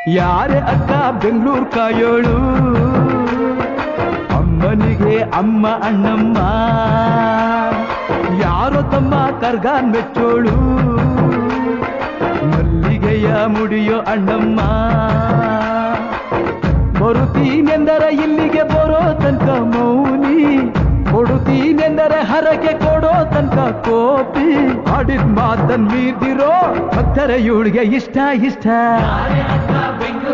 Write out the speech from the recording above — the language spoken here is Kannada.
ಯಾರೇ ಅಕ್ಕ ಬೆಂಗಳೂರು ಕಾಯೋಳು ಅಮ್ಮನಿಗೆ ಅಮ್ಮ ಅಣ್ಣಮ್ಮ ಯಾರೋ ತಮ್ಮ ಕರ್ಗಾನ್ ಮೆಚ್ಚೋಳು ಮಲ್ಲಿಗೆಯ ಮುಡಿಯೋ ಅಣ್ಣಮ್ಮ ಬರುತ್ತೀನೆಂದರೆ ಇಲ್ಲಿಗೆ ಬರೋ ತನಕ ಮೌನಿ ಕೊಡುತ್ತೀನೆಂದರೆ ಹರಕೆ ಕೊಡೋ ತನಕ ಕೋಪಿ ಆಡಿದ ಮಾತನ್ ಮೀರ್ದಿರೋ ಭಕ್ತರ ಇವಳಿಗೆ ಇಷ್ಟ ಇಷ್ಟ ಯಾರೇ ಅಕ್ಕ ಬೆಂಗಳೂರು